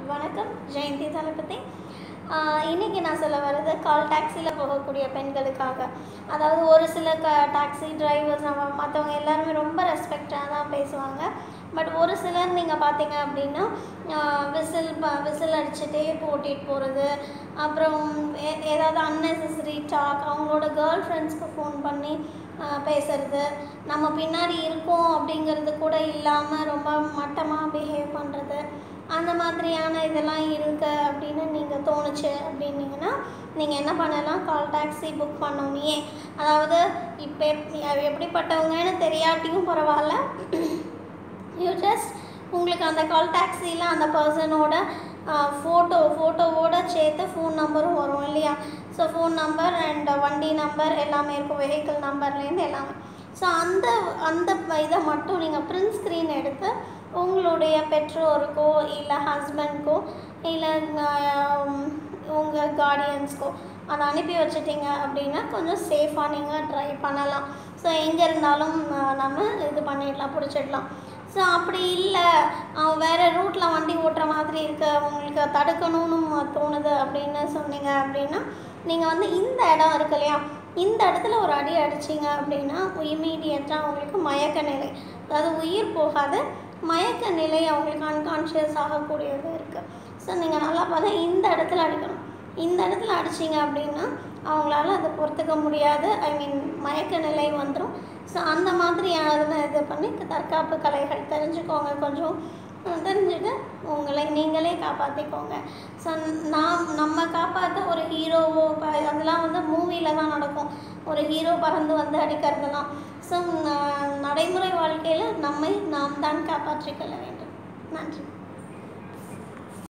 வணக்கம் ஜெயந்தி தளபதி ஆஹ் இன்னைக்கு நான் சொல்ல வர்றது கால் டாக்ஸியில் போகக்கூடிய பெண்களுக்காக அதாவது ஒரு சில க டாக்ஸி டிரைவர்ஸ் நம்ம மற்றவங்க எல்லாருமே ரொம்ப ரெஸ்பெக்டாக தான் பேசுவாங்க பட் ஒரு சிலர் நீங்கள் பார்த்தீங்க அப்படின்னா விசில் விசில் அடிச்சுட்டே ஓட்டிகிட்டு போகிறது அப்புறம் ஏ- ஏதாவது அன்னெசரி டாக் அவங்களோட கேர்ள் ஃப்ரெண்ட்ஸ்க்கு ஃபோன் பண்ணி ஆஹ் பேசுறது நம்ம பின்னாடி இருக்கோம் அப்படிங்கிறது கூட இல்லாமல் ரொம்ப மட்டமாக பிஹேவ் பண்ணுறது அந்த மாதிரியான இதெல்லாம் இருக்கு அப்படின்னு நீங்கள் தோணுச்சு அப்படின்னீங்கன்னா நீங்கள் என்ன பண்ணலாம் கால் டாக்ஸி புக் பண்ணோன்னே அதாவது இப்போ எப்படிப்பட்டவங்கன்னு தெரியாட்டியும் பரவாயில்ல யூ ஜஸ்ட் உங்களுக்கு அந்த கால் டாக்ஸியில் அந்த பர்சனோட ஃபோட்டோ ஃபோட்டோவோட சேர்த்து ஃபோன் நம்பரும் வரும் இல்லையா ஸோ ஃபோன் நம்பர் அண்ட் வண்டி நம்பர் எல்லாமே இருக்கும் வெஹிக்கிள் நம்பர்லேருந்து எல்லாமே ஸோ அந்த அந்த இதை மட்டும் நீங்கள் பிரிண்ட் ஸ்க்ரீன் எடுத்து உங்களுடைய பெற்றோருக்கோ இல்லை ஹஸ்பண்ட்க்கோ இல்லை உங்கள் கார்டியன்ஸ்க்கோ அதை அனுப்பி வச்சிட்டிங்க அப்படின்னா கொஞ்சம் சேஃபாக நீங்கள் ட்ரை பண்ணலாம் ஸோ எங்கே இருந்தாலும் அஹ், நம்ம இது பண்ணிடலாம் பிடிச்சிடலாம் ஸோ அப்படி இல்லை அவன் வேறு ரூட்டில் வண்டி ஓட்டுற மாதிரி இருக்கு உங்களுக்கு தடுக்கணும்னு தோணுது அப்படின்னு சொன்னீங்க அப்படின்னா நீங்கள் வந்து இந்த இடம் இருக்கு இல்லையா இந்த இடத்துல ஒரு அடி அடிச்சிங்க அப்படின்னா இமீடியட்டாக அவங்களுக்கு மயக்க நிலை அதாவது உயிர் போகாது மயக்க நிலை அவங்களுக்கு அன்கான்ஷியஸ் ஆகக்கூடியது இருக்குது ஸோ நீங்கள் நல்லா பார்த்தா இந்த இடத்துல அடிக்கணும் இந்த இடத்துல அடிச்சிங்க அப்படின்னா அவங்களால அதை பொறுத்துக்க முடியாது ஐ மீன் மயக்க நிலை வந்துடும் ஸோ அந்த மாதிரியான இது பண்ணி தற்காப்பு கலைகள் தெரிஞ்சுக்கோங்க கொஞ்சம் அஹ் தெரிஞ்சுட்டு உங்களை நீங்களே காப்பாற்றிக்கோங்க ஸோ நாம் நம்ம காப்பாற்ற ஒரு ஹீரோவோ இப்போ அதெல்லாம் வந்து மூவியில் தான் நடக்கும் ஒரு ஹீரோ பறந்து வந்து அடிக்கிறதெல்லாம் ஸோ நடைமுறை வாழ்க்கையில் நம்மை நாம் தான் காப்பாற்றிக்கொள்ள வேண்டும் நன்றி